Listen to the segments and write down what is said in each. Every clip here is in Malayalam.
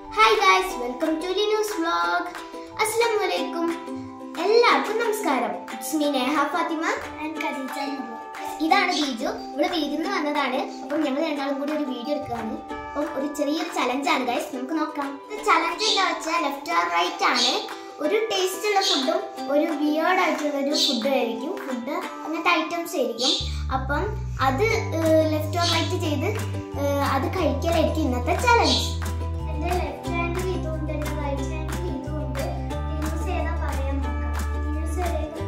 Hi guys welcome to news vlog അസ്സലാമു അലൈക്കും എല്ലാവർക്കും നമസ്കാരം it's me Neha Fathima and Khadeeja Noor. ഇതാണ് ബീജു ഇവിടെ വീട്ടിൽ വന്നതാണ് അപ്പം ഞങ്ങൾ രണ്ടാളും കൂടി ഒരു വീഡിയോ എടുക്കുകയാണ് അപ്പം ഒരു ചെറിയൊരു ചലഞ്ചാണ് ഗൈസ് നമുക്ക് നോക്കാം ചലഞ്ച് എന്താ വെച്ചാൽ ലെഫ്റ്റ് ആർ റൈറ്റ് ആണ് ഒരു ടേസ്റ്റ് ഉള്ള ഫുഡും ഒരു വിയേർഡ് ആയിട്ടുള്ള ഒരു ഫുഡ് ആയിരിക്കും ഫുഡ് അങ്ങനത്തെ ഐറ്റംസ് ആയിരിക്കും അപ്പം അത് ലെഫ്റ്റ് ഓർ റൈറ്റ് ചെയ്ത് ഏഹ്, അത് കഴിക്കലായിരിക്കും ഇന്നത്തെ ചലഞ്ച് എന്റെ ലെഫ്റ്റ് ഹാൻഡിൽ ഇതുണ്ട് എന്റെ റൈറ്റ് ഹാൻഡിൽ ഇതുണ്ട് യൂസ് ഏതാ പറയാൻ നോക്കാം juice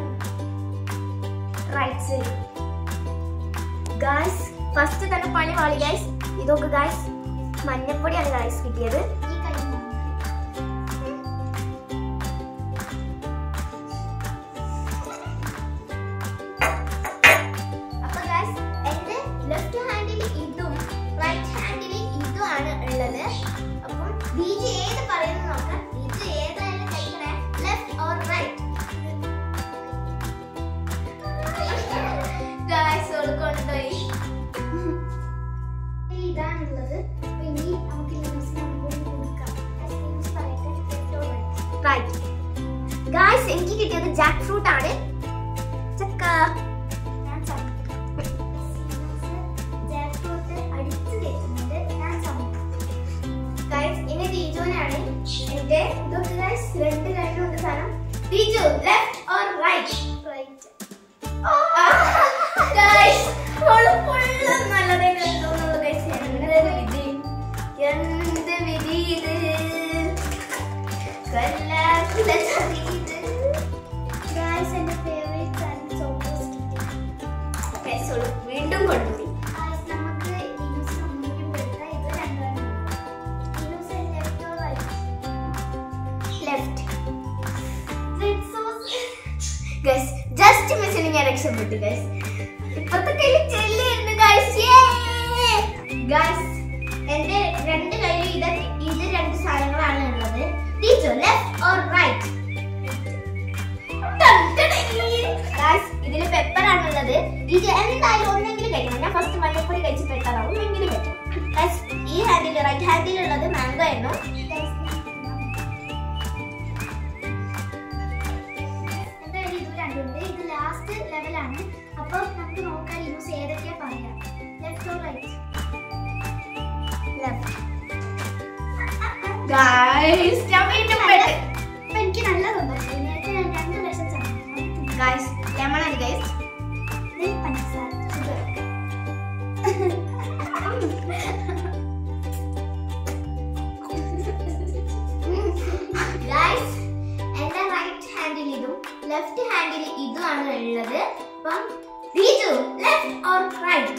right side guys first തന്നെ പണി പാളി ഗായ്സ് ഇതൊക്കെ ഗായ്സ് മഞ്ഞപ്പൊടിയാണ് ഗായ്സ് കിട്ടിയത് ഈ കൈ അപ്പൊ ഗായ്സ് എന്റെ ലെഫ്റ്റ് ഹാൻഡിൽ ഇതും റൈറ്റ് ഹാൻഡിൽ ഇതും ആണ് ഉള്ളത് അപ്പം ബീജ് ഏത് പറയുന്നു നോക്കാം ഇത് ഏതായാലും കഴിക്കണേ ലെഫ്റ്റ് ഓർ റൈറ്റ് ഗായ്സ് കൊണ്ടുപോയി ഇതാണുള്ളത് അപ്പൊ ഇനി നമുക്ക് റൈറ്റ് ഗായ്സ് എനിക്ക് കിട്ടിയത് ജാക്ക് ഫ്രൂട്ട് ആണ് ചക്ക ഞാൻ ഗൈസ് ഇനി ടീച്ചോനാണ് എന്റെ ഇതൊക്കെ ഗൈസ് രണ്ട് കയ്യിലുണ്ട് സാധനം ടീച്ചു left or right right guys ഓള് ഫുള്ള് നല്ലതേ കണ്ടോന്നുള്ളൂ ഗൈസ് എന്ത് വിധി എന്ത് വിധി ഇത് കൊല്ലാക്കുല ചതി ഇത് ഗൈസ് എന്റെ ഫേവറേറ്റ് ആണ് ചോക്കോസ് ഗൈസ് ഓള് വീണ്ടും കൊണ്ടുപോയി നമുക്ക് ഇനൂസ് ഒന്നുകൂടി എടുക്കാം ഇത് രണ്ടുമാണ് ഇനൂസ് left or right left red sauce guys just മിസ്സിന് ഞാൻ രക്ഷപ്പെട്ടു ഗൈസ് ഇപ്പത്തെ കയ്യിൽ ചെല്ലിയുണ്ട് ഗൈസ് ഗൈസ് എന്റെ രണ്ട് കയ്യിൽ ഇത് ഇത് രണ്ട് സാധനങ്ങളാണ് ഉള്ളത് teacher left or right guys ഇതില് പെപ്പർ ആണുള്ളത് ഇത് എന്തായാലും ഒന്നെങ്കിലും കഴിക്കണം ഞാൻ ഫസ്റ്റ് മഞ്ഞപ്പൊടി കഴിച്ച് പെട്ടതാണ് ഒന്നെങ്കിലും കഴിക്കണം ഗൈസ് ഈ ഹാൻഡിൽ റൈറ്റ് ഹാൻഡിൽ ഉള്ളത് മാംഗോ ആയിരുന്നു എന്തായാലും ഇത് രണ്ടുണ്ട് ഇത് ലാസ്റ്റ് ലെവലാണ് അപ്പൊ നമുക്ക് നോക്കാൻ യൂസ് ഏതൊക്കെയാ പറയാം left or right left guys ഞാൻ വീണ്ടും പെട്ട് അപ്പൊ എനിക്ക് നല്ല തോന്നുന്നു നേരത്തെ ഞാൻ രണ്ട് ലക്ഷം ഗൈസ് ലെമൺ ആണ് ഗൈസ് പഞ്ചസാര sugar. Guys, എന്റെ റൈറ്റ് ഹാൻഡിൽ ഇതും ലെഫ്റ്റ് ഹാൻഡിൽ ഇതുമാണ് ഉള്ളത് അപ്പം ദീജു ലെഫ്റ്റ് ഓർ റൈറ്റ്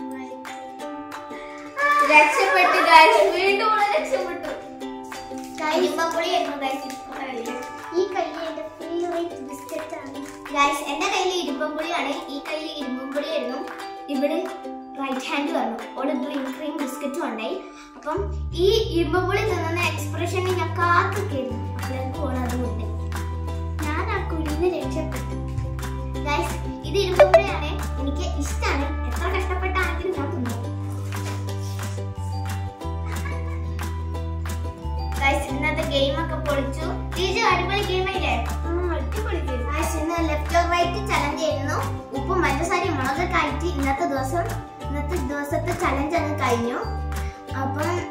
രക്ഷപ്പെട്ടു ഗൈസ് വീണ്ടും ഓള് രക്ഷപ്പെട്ടു ഇരുമ്പപ്പൊളിയായിരുന്നു ഗൈസ് ഈ കയ്യിൽ എന്റെ ഫേവറേറ്റ് ബിസ്ക്കറ്റ് ആണ് ഗൈസ് എന്റെ കയ്യിൽ ഇരുമ്പപ്പൊളിയാണ് ഈ കയ്യിൽ ഇരുമ്പപ്പൊളിയായിരുന്നു ഇവിടെ റൈറ്റ് ഹാൻഡ് വന്നു ഓള് ഗ്രീൻ ക്രീം ബിസ്ക്കറ്റും ഉണ്ടായി അപ്പം ഈ ഇരുമ്പപ്പൊളി തിന്നുന്ന എക്സ്പ്രഷനിൽ ഞാൻ കാത്തിക്കായിരുന്നു അപ്പോഴേക്കും ഓൾ അതുകൊണ്ട് ഞാൻ ആ കുഴിന്ന് രക്ഷപ്പെട്ടു ഗൈസ് ഇത് ഇരുമ്പപ്പൊളിയാണ് എനിക്ക് ഇഷ്ടമാണ് എത്ര കഷ്ടപ്പെട്ടാണെങ്കിലും ഞാൻ തിന്നു ഗൈസ് ഇന്നത്തെ ഗെയിം ഒക്കെ പൊളിച്ചു ടീച്ചർ അടിപൊളി ഗെയിം അല്ലേ ഗൈസ് ഇന്ന് ലെഫ്റ്റ് ഓർ റൈറ്റ് ചലഞ്ച് ആയിരുന്നു ഉപ്പും പഞ്ചസാരയും മുളകൊക്കെ ആയിട്ട് ഇന്നത്തെ ദിവസം ഇന്നത്തെ ദിവസത്തെ ചലഞ്ച് അങ്ങ് കഴിഞ്ഞു അപ്പം